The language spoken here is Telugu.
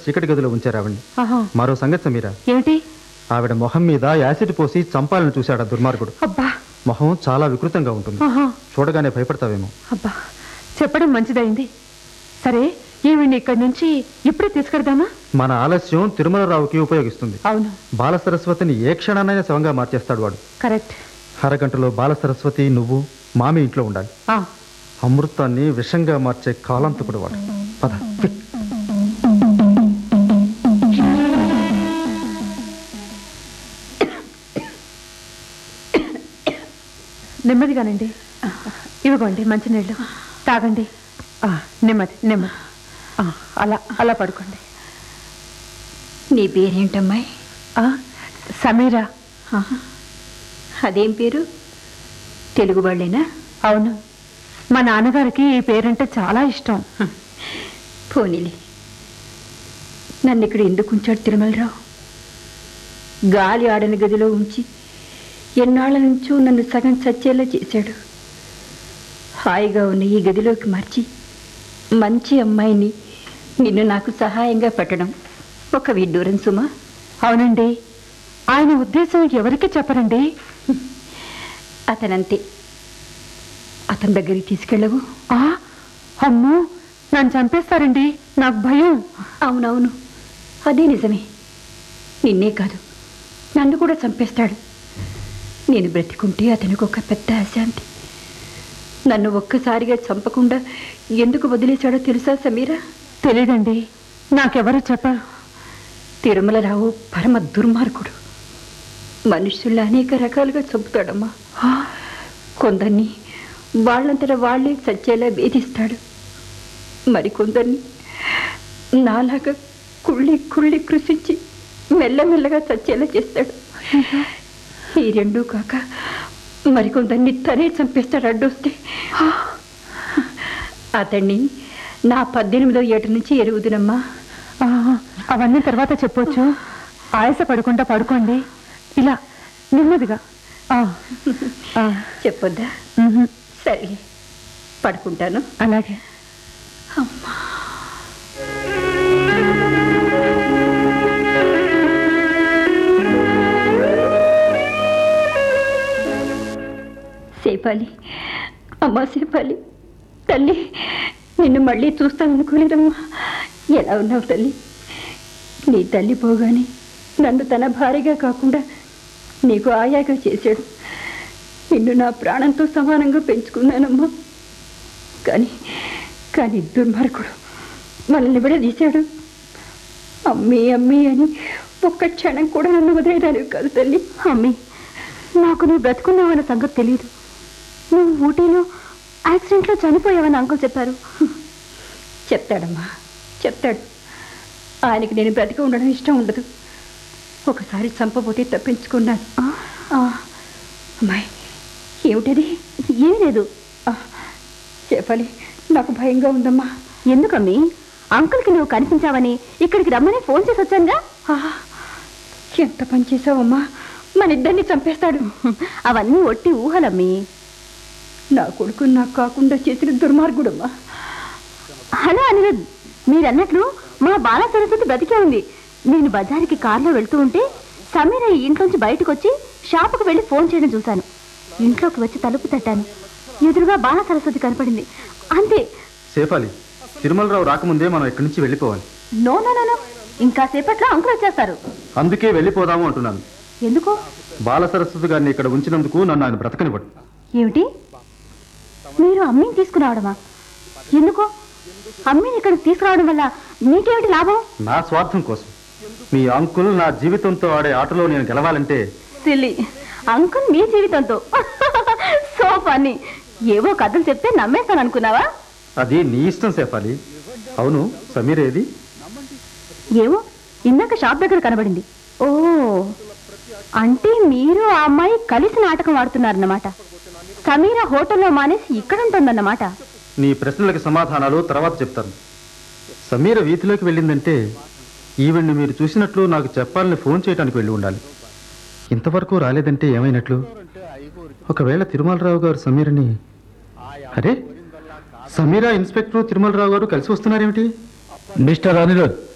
చీకటి గదిలో ఉంచారు ఆవిడ్ని ఆహా మరో సంగతి సమీరా ఏమిటి ఆవిడ మొహం మీద యాసిడ్ పోసి చంపాలని చూశాడు ఆ దుర్మార్గుడు అబ్బా మొహం చాలా వికృతంగా ఉంటుంది ఆహా చూడగానే భయపడతావేమో అబ్బా చెప్పడం మంచిదైంది సరే ఈవిడ్ని ఇక్కడి నుంచి ఇప్పుడే తీసుకెడదామా మన ఆలస్యం తిరుమలరావుకి ఉపయోగిస్తుంది అవును బాల సరస్వతిని ఏ క్షణానైనా శవంగా మార్చేస్తాడు వాడు కరెక్ట్ అరగంటలో బాల సరస్వతి నువ్వు మామి ఇంట్లో ఉండాలి ఆ, అమృతాన్ని విషంగా మార్చే కాలంతకుడు వాడు పద క్విక్. నెమ్మదిగానండి ఇవ్వకోండి మంచినీళ్ళు తాగండి ఆ, నెమ్మది నెమ్మది ఆ, అలా అలా పడుకోండి నీ పేరేంటమ్మాయి ఆ, సమీరా ఆహా. అదేం పేరు తెలుగు వాళ్ళేనా అవును మా నాన్నగారికి ఈ పేరంటే చాలా ఇష్టం పోనీలే నన్ను ఇక్కడ ఎందుకు ఉంచాడు తిరుమలరావు గాలి ఆడని గదిలో ఉంచి ఎన్నాళ్ళ నుంచో నన్ను సగం చచ్చేలా చేశాడు హాయిగా ఉన్న ఈ గదిలోకి మార్చి మంచి అమ్మాయిని నిన్ను నాకు సహాయంగా పెట్టడం ఒక విడ్డూరం సుమా అవునండి ఆయన ఉద్దేశం ఎవరికి చెప్పరండి అతనంతే అతని దగ్గరికి తీసుకెళ్ళవు ఆ అమ్మో నన్ను చంపేస్తారండి నాకు భయం అవునవును అదే నిజమే నిన్నే కాదు నన్ను కూడా చంపేస్తాడు నేను బ్రతికుంటే అతనికి ఒక పెద్ద అశాంతి నన్ను ఒక్కసారిగా చంపకుండా ఎందుకు వదిలేశాడో తెలుసా సమీరా తెలీదండి నాకెవరు చెప్పరు తిరుమలరావు పరమ దుర్మార్గుడు మనుషుల్ని అనేక రకాలుగా చంపుతాడమ్మా ఆ, కొందరిని వాళ్ళంతట వాళ్ళే చచ్చేలా వేధిస్తాడు మరికొందరిని నాలాగా కుళ్ళి కుళ్ళి కృషించి మెల్లమెల్లగా చచ్చేలా చేస్తాడు ఈ రెండూ కాక మరికొందరిని తనే చంపేస్తాడు అడ్డొస్తే అతన్ని నా పద్దెనిమిదో ఏట నుంచి ఎరుగుదునమ్మా ఆ, అవన్నీ తర్వాత చెప్పొచ్చు ఆయాస పడకుండా పడుకోండి ఇలా నెమ్మదిగా ఆ, ఆ, చెప్పొద్దా మ్హూ, సరే పడుకుంటాను అలాగే సేపాలి అమ్మా సేపాలి తల్లి నిన్ను మళ్ళీ చూస్తాననుకోలేదమ్మా ఎలా ఉన్నావు తల్లి నీ తల్లి పోగానే నన్ను తన భార్యగా కాకుండా నీకు ఆయాగా చేశాడు నిన్ను నా ప్రాణంతో సమానంగా పెంచుకున్నానమ్మా కానీ కానీ దుర్మార్గుడు మనల్ని విడదీశాడు అమ్మీ అమ్మీ అని ఒక్క క్షణం కూడా నన్ను వదిలేయడానికి కాదు తల్లి అమ్మి నాకు నువ్వు బ్రతుకున్నావన్న సంగతి తెలియదు నువ్వు ఊటీలో యాక్సిడెంట్లో చనిపోయావని అంకుల్ చెప్పారు చెప్తాడమ్మా చెప్తాడు ఆయనకి నేను బ్రతికి ఉండడం ఇష్టం ఉండదు ఒకసారి చంపబోతే తప్పించుకున్నాను ఆ, ఆ, అమ్మాయి ఏమిటది ఏమీ లేదు ఆ, చెప్పాలి నాకు భయంగా ఉందమ్మా ఎందుకమ్మి అంకుల్కి నువ్వు కనిపించావని ఇక్కడికి రమ్మని ఫోన్ చేసి వచ్చానుగా ఆ, ఎంత పని చేసావమ్మా మన ఇద్దరిని చంపేస్తాడు అవన్నీ ఒట్టి ఊహలమ్మి నా కొడుకు నాకు కాకుండా చేసిన దుర్మార్గుడమ్మా హలో అనిరుద్ మీరన్నట్లు మా బాల సరస్వతి బ్రతికే ఉంది నేను బజార్కి కారులో వెళ్తూ ఉంటే సమీర ఈ ఇంట్లోంచి బయటకు వచ్చి షాపుకు వెళ్ళి ఫోన్ చేయడం చూశాను ఇంట్లోకి వచ్చి తలుపు తట్టాను ఎదురుగా బాల సరస్వతి కనపడింది అంతే సేఫాలి తిరుమలరావు రాకముందే మనం ఇక్కడి నుంచి వెళ్ళిపోవాలి నో నో నో నో ఇంకా సేపట్లో అంకుల్ వచ్చేస్తారు అందుకే వెళ్ళిపోదాము అంటున్నాను ఎందుకు బాల సరస్వతి గారిని ఇక్కడ ఉంచినందుకు నన్ను ఆయన బ్రతకనివ్వడు ఏమిటి మీరు అమ్మిని తీసుకురావడమా ఎందుకు అమ్మిని ఇక్కడికి తీసుకురావడం వల్ల మీకేమిటి లాభం నా స్వార్థం కోసం మీ అంకుల్ నా జీవితంతో ఆడే ఆటలో నేను గెలవాలంటే సిల్లి అంకుల్ మీ జీవితంతో సో ఫన్నీ ఏవో కథలు చెప్తే నమ్మేస్తాను అనుకున్నావా అది నీ ఇష్టం సేఫాలి అవును సమీర్ ఏది ఏవో ఇందాక షాప్ దగ్గర కనబడింది ఓ అంటే మీరు ఆ అమ్మాయి కలిసి నాటకం ఆడుతున్నారన్నమాట సమీర హోటల్లో మానేసి ఇక్కడ ఉంటుందన్నమాట నీ ప్రశ్నలకు సమాధానాలు తర్వాత చెప్తాను సమీర వీధిలోకి వెళ్ళిందంటే ఈవెంట్ మీరు చూసినట్లు నాకు చెప్పాలని ఫోన్ చేయడానికి వెళ్ళి ఉండాలి ఇంతవరకు రాలేదంటే ఏమైనట్లు ఒకవేళ తిరుమలరావు గారు సమీరని అరే సమీరా ఇన్స్పెక్టర్ తిరుమలరావు గారు కలిసి వస్తున్నారేమిటి మిస్టర్ అనిరుద్